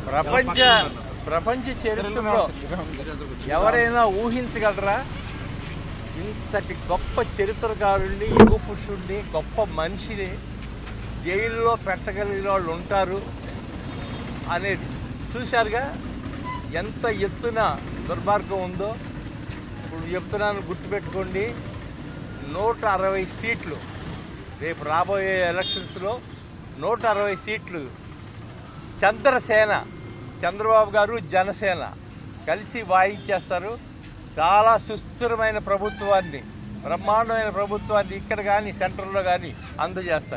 ప్రపంచ ప్రపంచ చరిత్రలో ఎవరైనా ఊహించగలరా ఇంతటి గొప్ప చరిత్రకారుల్ని యుగ పురుషుడిని గొప్ప మనిషిని జైల్లో పెట్టగలిగిన వాళ్ళు ఉంటారు అనేది చూశారుగా ఎంత ఎత్తున దుర్మార్గం ఉందో ఇప్పుడు చెప్తున్నాను గుర్తుపెట్టుకోండి నూట అరవై సీట్లు రేపు రాబోయే ఎలక్షన్స్లో నూట అరవై సీట్లు చంద్రసేన చంద్రబాబు గారు జనసేన కలిసి వాయించేస్తారు చాలా సుస్థిరమైన ప్రభుత్వాన్ని బ్రహ్మాండమైన ప్రభుత్వాన్ని ఇక్కడ కానీ సెంటర్లో కానీ అందజేస్తారు